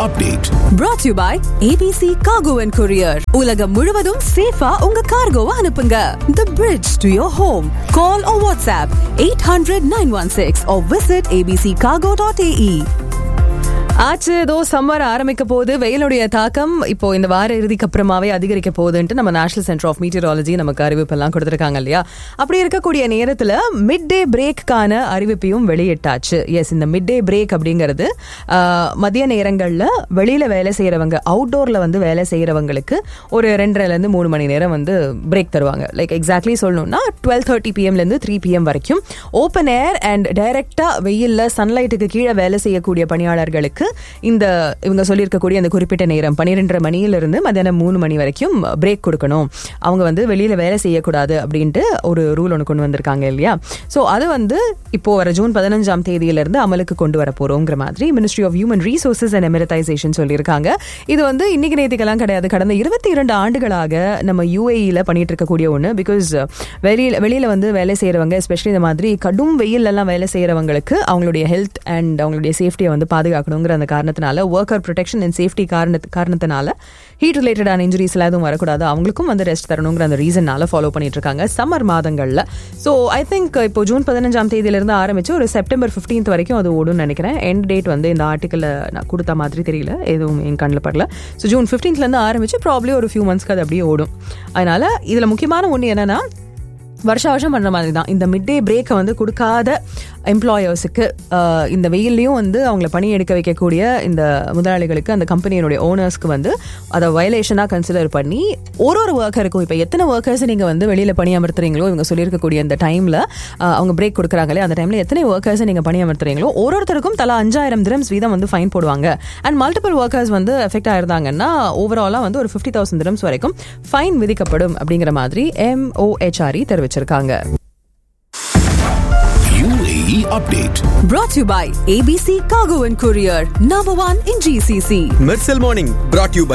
update. brought to you by ABC Cargo and Courier. உலகம் முழுவதும் சேஃபா உங்க கார்கோவை அனுப்புங்க. The bridge to your home. Call or WhatsApp 800-916 or visit abccargo.ae. ஆச்சு ஏதோ சம்மர் ஆரம்பிக்க போகுது வெயிலுடைய தாக்கம் இப்போ இந்த வார இறுதிக்கு அப்புறமாவே அதிகரிக்க போகுதுன்ட்டு நம்ம நேஷனல் சென்டர் ஆஃப் மீட்டியராலஜி நமக்கு அறிவிப்பெல்லாம் கொடுத்துருக்காங்க இல்லையா அப்படி இருக்கக்கூடிய நேரத்தில் மிட் டே பிரேக்கான அறிவிப்பையும் வெளியிட்டாச்சு எஸ் இந்த மிட் டே பிரேக் அப்படிங்கிறது ஆஹ், மதிய நேரங்களில் வெளியில வேலை செய்யறவங்க அவுட்டோர்ல வந்து வேலை செய்யறவங்களுக்கு ஒரு ரெண்டரைலேருந்து மூணு மணி நேரம் வந்து பிரேக் தருவாங்க லைக் எக்ஸாக்ட்லி சொல்லணும்னா டுவெல் தேர்ட்டி பிஎம்லேருந்து த்ரீ பிஎம் வரைக்கும் ஓப்பன் ஏர் அண்ட் டைரக்டா வெயில்ல சன்லைட்டுக்கு கீழே வேலை செய்யக்கூடிய பணியாளர்களுக்கு இந்த இவங்க சொல்லியிருக்கக்கூடிய அந்த குறிப்பிட்ட நேரம் பன்னிரெண்டரை மணியிலிருந்து மத்தியானம் மூணு மணி வரைக்கும் பிரேக் கொடுக்கணும் அவங்க வந்து வெளியில வேலை செய்யக்கூடாது அப்படின்ட்டு ஒரு ரூல் ஒன்று கொண்டு வந்திருக்காங்க இல்லையா ஸோ அது வந்து இப்போ வர ஜூன் பதினஞ்சாம் தேதியிலிருந்து அமலுக்கு கொண்டு வர போறோங்கிற மாதிரி ministry of human resources and emiratisation சொல்லியிருக்காங்க இது வந்து இன்னைக்கு நேற்றுக்கெல்லாம் கிடையாது கடந்த இருபத்தி இரண்டு ஆண்டுகளாக நம்ம யூஏஇல பண்ணிட்டு இருக்கக்கூடிய ஒன்று பிகாஸ் வெளியில வெளியில வந்து வேலை செய்யறவங்க எஸ்பெஷலி இந்த மாதிரி கடும் வெயில் எல்லாம் வேலை செய்யறவங்களுக்கு அவங்களுடைய ஹெல்த் அண்ட் அவங்களுடைய சேஃப்டியை வந்து பாதுகாக்கணுங்கிற அந்த காரணத்தினால ஒர்க்கர் ப்ரொடெக்ஷன் அண்ட் சேஃப்டி காரணத்து காரணத்தினால ஹீட் ரிலேட்டடான இன்ஜுரிஸ் எல்லாம் எதுவும் வரக்கூடாது அவங்களுக்கும் வந்து ரெஸ்ட் தரணுங்கிற அந்த ரீசன்னால ஃபாலோ பண்ணிட்டு இருக்காங்க சம்மர் மாதங்கள்ல ஸோ ஐ திங்க் இப்போ ஜூன் பதினஞ்சாம் தேதியிலிருந்து ஆரம்பிச்சு ஒரு செப்டம்பர் 15th வரைக்கும் அது ஓடும்னு நினைக்கிறேன் எண்ட் டேட் வந்து இந்த ஆர்டிக்கல் நான் கொடுத்த மாதிரி தெரியல எதுவும் என் கண்ணில் படல ஸோ ஜூன் 15th ல இருந்து ஆரம்பிச்சு ப்ராப்ளி ஒரு ஃபியூ மந்த்ஸ்க்கு அது அப்படியே ஓடும் அதனால இதுல முக்கியமான ஒன்று என்னன்னா வருஷ வருஷம் பண்ற மாதிரி தான் இந்த மிட் டே பிரேக்கை வந்து கொடுக்காத எம்ப்ளாயர்ஸுக்கு இந்த வெயில்லையும் வந்து அவங்கள பணி எடுக்க வைக்கக்கூடிய இந்த முதலாளிகளுக்கு அந்த கம்பெனியினுடைய ஓனர்ஸ்க்கு வந்து அதை வயலேஷனாக கன்சிடர் பண்ணி ஒரு ஒரு ஒர்க்கருக்கும் இப்போ எத்தனை ஒர்க்கர்ஸ் நீங்கள் வந்து வெளியில் பணி அமர்த்துறீங்களோ இவங்க சொல்லியிருக்கக்கூடிய அந்த டைமில் அவங்க பிரேக் கொடுக்குறாங்களே அந்த டைமில் எத்தனை ஒர்க்கர்ஸ் நீங்கள் பணி அமர்த்துறீங்களோ ஒரு ஒருத்தருக்கும் தலா அஞ்சாயிரம் திரம்ஸ் வீதம் வந்து ஃபைன் போடுவாங்க அண்ட் மல்டிபிள் ஒர்க்கர்ஸ் வந்து எஃபெக்ட் ஆயிருந்தாங்கன்னா ஓவராலாக வந்து ஒரு ஃபிஃப்டி தௌசண்ட் திரம்ஸ் வரைக்கும் ஃபைன் விதிக்கப்படும் அப்படிங்கிற மாதிரி எம்ஓஹெச்ஆர்இ தெரிவிச்சிருக்காங்க UAE update. Brought to you by ABC Cargo and Courier. Number one in GCC. Mersal morning brought you